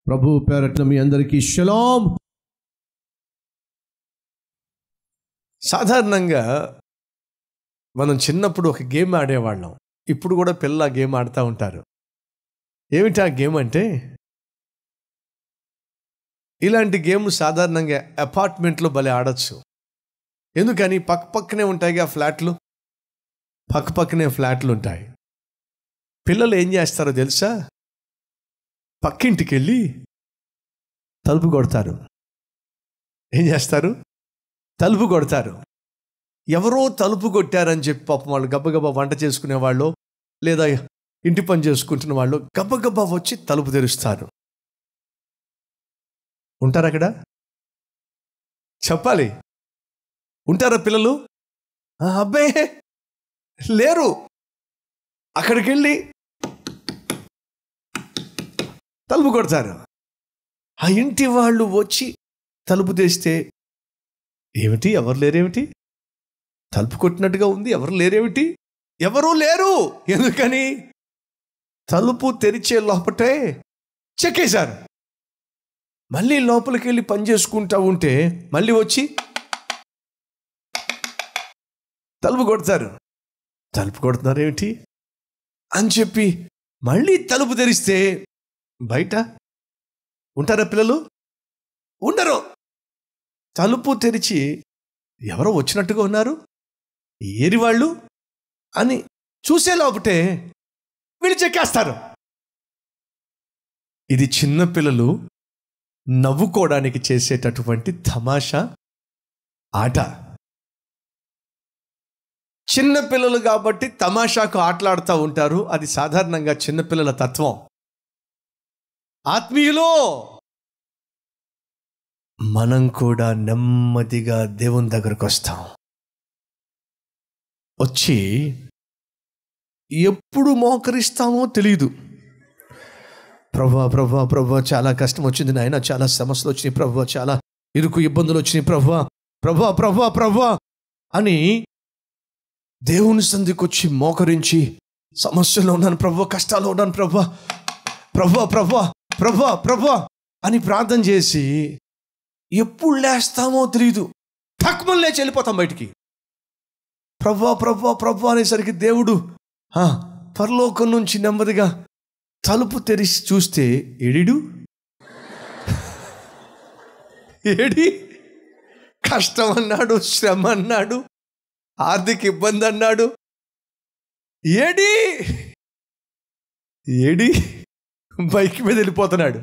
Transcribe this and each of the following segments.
ప్రభు పేరట్న మీ అందరికీ షలాం సాధారణంగా మనం చిన్నప్పుడు ఒక గేమ్ ఆడేవాళ్ళం ఇప్పుడు కూడా పిల్లలు ఆ గేమ్ ఆడుతూ ఉంటారు ఏమిటి ఆ గేమ్ అంటే ఇలాంటి గేమ్ సాధారణంగా అపార్ట్మెంట్లో భలే ఆడొచ్చు ఎందుకని పక్క పక్కనే ఉంటాయి ఆ ఫ్లాట్లు పక్క పక్కనే ఫ్లాట్లు ఉంటాయి పిల్లలు ఏం చేస్తారో తెలుసా పక్కింటికి వెళ్ళి తలుపు కొడతారు ఏం చేస్తారు తలుపు కొడతారు ఎవరో తలుపు కొట్టారని చెప్పి పాపం వాళ్ళు గబగబా వంట చేసుకునే వాళ్ళు లేదా ఇంటి పని చేసుకుంటున్న వాళ్ళు గబగబా వచ్చి తలుపు తెరుస్తారు ఉంటారు అక్కడ చెప్పాలి ఉంటారా పిల్లలు "ఆ, అబ్బాయి లేరు అక్కడికి వెళ్ళి తలుపు కొడతారు ఆ ఇంటి వాళ్ళు వచ్చి తలుపు తెస్తే ఏమిటి ఎవరు లేరేమిటి తలుపు కొట్టినట్టుగా ఉంది ఎవరు లేరేమిటి ఎవరూ లేరు ఎందుకని తలుపు తెరిచే లోపటే చెక్కేశారు మళ్ళీ లోపలికి వెళ్ళి పని చేసుకుంటా ఉంటే మళ్ళీ వచ్చి తలుపు కొడతారు తలుపు కొడుతున్నారు ఏమిటి అని చెప్పి మళ్ళీ తలుపు తెరిస్తే బయట ఉంటారా పిల్లలు ఉండరు తలుపు తెరిచి ఎవరో వచ్చినట్టుగా ఉన్నారు ఏరి వాళ్ళు అని చూసే లోపటే వీళ్ళు చెక్కేస్తారు ఇది చిన్న పిల్లలు నవ్వుకోవడానికి చేసేటటువంటి తమాషా ఆట చిన్న పిల్లలు కాబట్టి తమాషాకు ఆటలాడుతూ ఉంటారు అది సాధారణంగా చిన్నపిల్లల తత్వం ఆత్మీయులో మనం కూడా నెమ్మదిగా దేవుని దగ్గరకు వస్తాం వచ్చి ఎప్పుడు మోకరిస్తామో తెలియదు ప్రభా ప్రభా ప్రభా చాలా కష్టం వచ్చింది నాయన చాలా సమస్యలు వచ్చినాయి ప్రభా చాలా ఇరుకు ఇబ్బందులు వచ్చినాయి ప్రభా ప్రభా ప్రభా ప్రభా అని దేవుని సంధికి వచ్చి మోకరించి సమస్యలో ఉన్నాను ప్రభా కష్టాల్లో ఉన్నాను ప్రభా ప్రభా ప్రభా ప్రభా ప్రభా అని ప్రార్థన చేసి ఎప్పుడు లేస్తామో తెలియదు తక్కువ లేచి వెళ్ళిపోతాం బయటికి ప్రభా ప్రభా ప్రభా అనేసరికి దేవుడు "ఆ, పరలోకం నుంచి నెమ్మదిగా తలుపు తెరిచి చూస్తే ఎడిడు ఏడి కష్టం అన్నాడు శ్రమ అన్నాడు ఆర్థిక ఇబ్బంది అన్నాడు ఏడి ఏడి బైక్ మీద వెళ్ళిపోతున్నాడు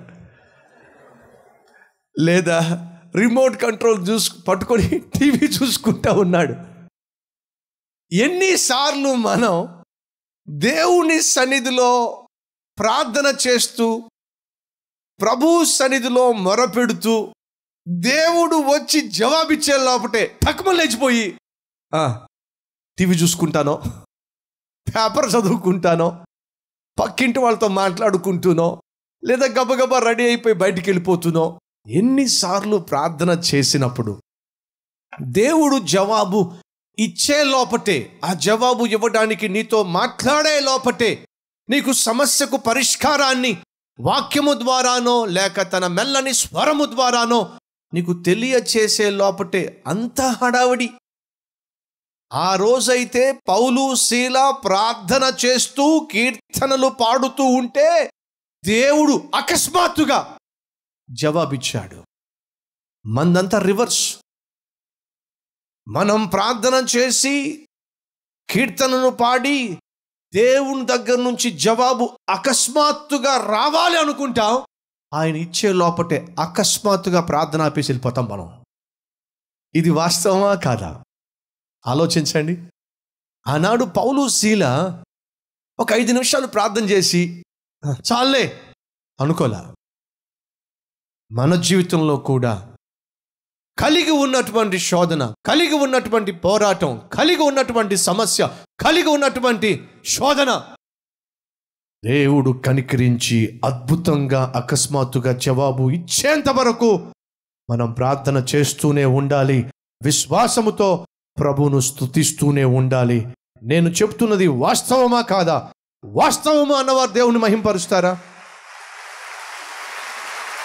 లేదా రిమోట్ కంట్రోల్ చూసు పట్టుకొని టీవీ చూసుకుంటా ఉన్నాడు ఎన్నిసార్లు మనం దేవుని సన్నిధిలో ప్రార్థన చేస్తూ ప్రభు సన్నిధిలో మొరపెడుతూ దేవుడు వచ్చి జవాబిచ్చే లోపటే తక్కువ లేచిపోయి "ఆ, టీవీ చూసుకుంటానో పేపర్ చదువుకుంటానో పక్కింటి వాళ్ళతో మాట్లాడుకుంటూనో లేదా గబగబా రెడీ అయిపోయి బయటికి వెళ్ళిపోతునో ఎన్నిసార్లు ప్రార్థన చేసినప్పుడు దేవుడు జవాబు ఇచ్చే లోపటే ఆ జవాబు ఇవ్వడానికి నీతో మాట్లాడే లోపటే నీకు సమస్యకు పరిష్కారాన్ని వాక్యము ద్వారానో లేక తన మెల్లని స్వరము ద్వారానో నీకు తెలియచేసే లోపటే అంత హడావిడి ఆ రోజైతే పౌలు శీల ప్రార్థన చేస్తూ కీర్తనలు పాడుతూ ఉంటే దేవుడు అకస్మాత్తుగా జవాబిచ్చాడు మందంతా రివర్స్ మనం ప్రార్థన చేసి కీర్తనను పాడి దేవుని దగ్గర నుంచి జవాబు అకస్మాత్తుగా రావాలి అనుకుంటాం ఆయన ఇచ్చే లోపటే అకస్మాత్తుగా ప్రార్థన ఆపేసి వెళ్ళిపోతాం మనం ఇది వాస్తవమా కాదా ఆలోచించండి ఆనాడు పౌలు శీల ఒక ఐదు నిమిషాలు ప్రార్థన చేసి చాలే అనుకోలా మన జీవితంలో కూడా కలిగి ఉన్నటువంటి శోధన కలిగి ఉన్నటువంటి పోరాటం కలిగి ఉన్నటువంటి సమస్య కలిగి ఉన్నటువంటి శోధన దేవుడు కనికరించి అద్భుతంగా అకస్మాత్తుగా జవాబు ఇచ్చేంత వరకు మనం ప్రార్థన చేస్తూనే ఉండాలి విశ్వాసముతో ప్రభువును స్తుతిస్తూనే ఉండాలి నేను చెప్తున్నది వాస్తవమా కాదా వాస్తవమా అన్నవారు దేవుని మహింపరుస్తారా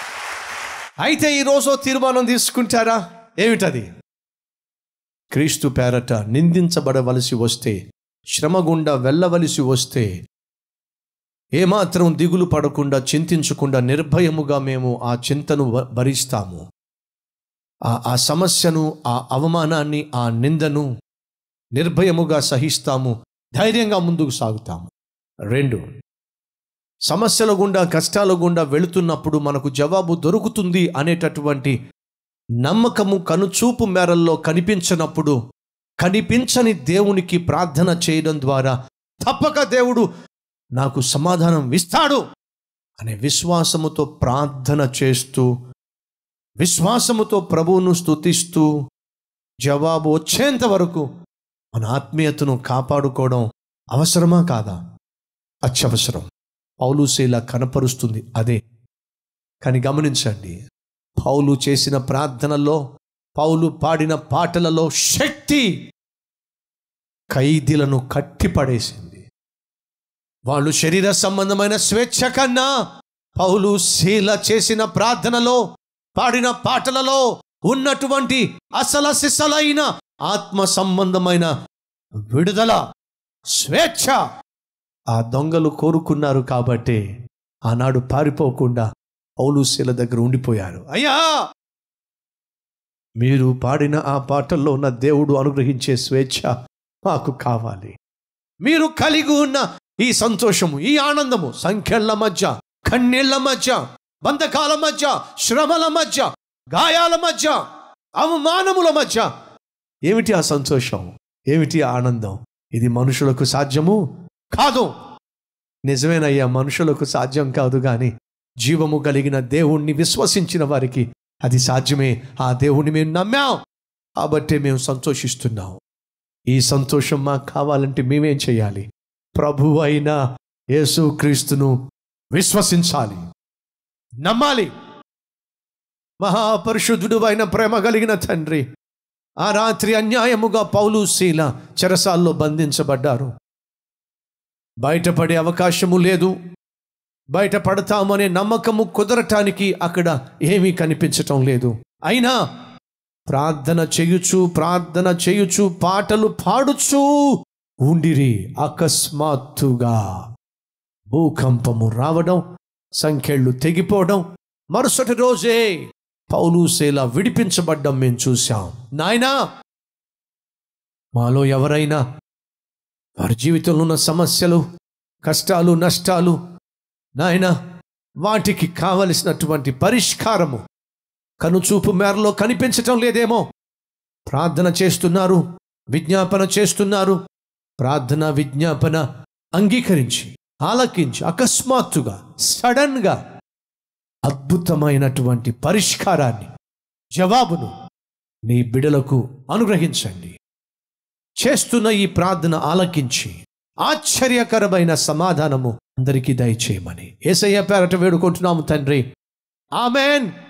అయితే ఈరోజు తీర్మానం తీసుకుంటారా ఏమిటది క్రీస్తు పేరట నిందించబడవలసి వస్తే శ్రమ గుండా వెళ్ళవలసి వస్తే ఏమాత్రం దిగులు పడకుండా చింతించకుండా నిర్భయముగా మేము ఆ చింతను వ- భరిస్తాము ఆ ఆ సమస్యను ఆ అవమానాన్ని ఆ నిందను నిర్భయముగా సహిస్తాము ధైర్యంగా ముందుకు సాగుతాము రెండు సమస్యల గుండా కష్టాల గుండా వెళుతున్నప్పుడు మనకు జవాబు దొరుకుతుంది అనేటటువంటి నమ్మకము కనుచూపు మేరల్లో కనిపించనప్పుడు కనిపించని దేవునికి ప్రార్థన చేయడం ద్వారా తప్పక దేవుడు నాకు సమాధానం ఇస్తాడు అనే విశ్వాసముతో ప్రార్థన చేస్తూ విశ్వాసముతో ప్రభువును స్తుతిస్తూ జవాబు వచ్చేంత వరకు మన ఆత్మీయతను కాపాడుకోవడం అవసరమా కాదా అత్యవసరం పౌలుశీల కనపరుస్తుంది అదే కానీ గమనించండి పౌలు చేసిన ప్రార్థనలో పౌలు పాడిన పాటలలో శక్తి ఖైదీలను కట్టిపడేసింది వాళ్ళు శరీర సంబంధమైన స్వేచ్ఛ కన్నా పౌలు శీల చేసిన ప్రార్థనలో పాడిన పాటలలో ఉన్నటువంటి అసల సిసలైన ఆత్మ సంబంధమైన విడుదల స్వేచ్ఛ ఆ దొంగలు కోరుకున్నారు కాబట్టి ఆనాడు పారిపోకుండా పౌలు శీల దగ్గర ఉండిపోయారు అయ్యా మీరు పాడిన ఆ పాటల్లో ఉన్న దేవుడు అనుగ్రహించే స్వేచ్ఛ మాకు కావాలి మీరు కలిగి ఉన్న ఈ సంతోషము ఈ ఆనందము సంఖ్యల మధ్య కన్నీళ్ల మధ్య బంధకాల మధ్య శ్రమల మధ్య గాయాల మధ్య అవమానముల మధ్య ఏమిటి ఆ సంతోషం ఏమిటి ఆ ఆనందం ఇది మనుషులకు సాధ్యము కాదు నిజమేనయ్యా మనుషులకు సాధ్యం కాదు కానీ జీవము కలిగిన దేవుణ్ణి విశ్వసించిన వారికి అది సాధ్యమే ఆ దేవుణ్ణి మేము నమ్మాం కాబట్టి మేము సంతోషిస్తున్నాం ఈ సంతోషం మాకు కావాలంటే మేమేం చేయాలి ప్రభు అయిన యేసుక్రీస్తును విశ్వసించాలి నమ్మాలి మహాపరిశుద్ధుడు అయిన ప్రేమ కలిగిన తండ్రి ఆ రాత్రి అన్యాయముగా పౌలు శీల చెరసాల్లో బంధించబడ్డారు బయటపడే అవకాశము లేదు బయటపడతామనే నమ్మకము కుదరటానికి అక్కడ ఏమీ కనిపించటం లేదు అయినా ప్రార్థన చేయుచు ప్రార్థన చేయుచు పాటలు పాడుచు ఉండిరి అకస్మాత్తుగా భూకంపము రావడం సంఖ్యళ్ళు తెగిపోవడం మరుసటి రోజే పౌలు శీల విడిపించబడ్డం మేము చూశాం నాయనా మాలో ఎవరైనా వారి జీవితంలో ఉన్న సమస్యలు కష్టాలు నష్టాలు నాయన వాటికి కావలసినటువంటి పరిష్కారము కనుచూపు మేరలో కనిపించటం లేదేమో ప్రార్థన చేస్తున్నారు విజ్ఞాపన చేస్తున్నారు ప్రార్థన విజ్ఞాపన అంగీకరించి ఆలకించి అకస్మాత్తుగా సడన్గా అద్భుతమైనటువంటి పరిష్కారాన్ని జవాబును నీ బిడలకు అనుగ్రహించండి చేస్తున్న ఈ ప్రార్థన ఆలకించి ఆశ్చర్యకరమైన సమాధానము అందరికీ దయచేయమని ఏసయ్య పేరట వేడుకుంటున్నాము తండ్రి ఆమెన్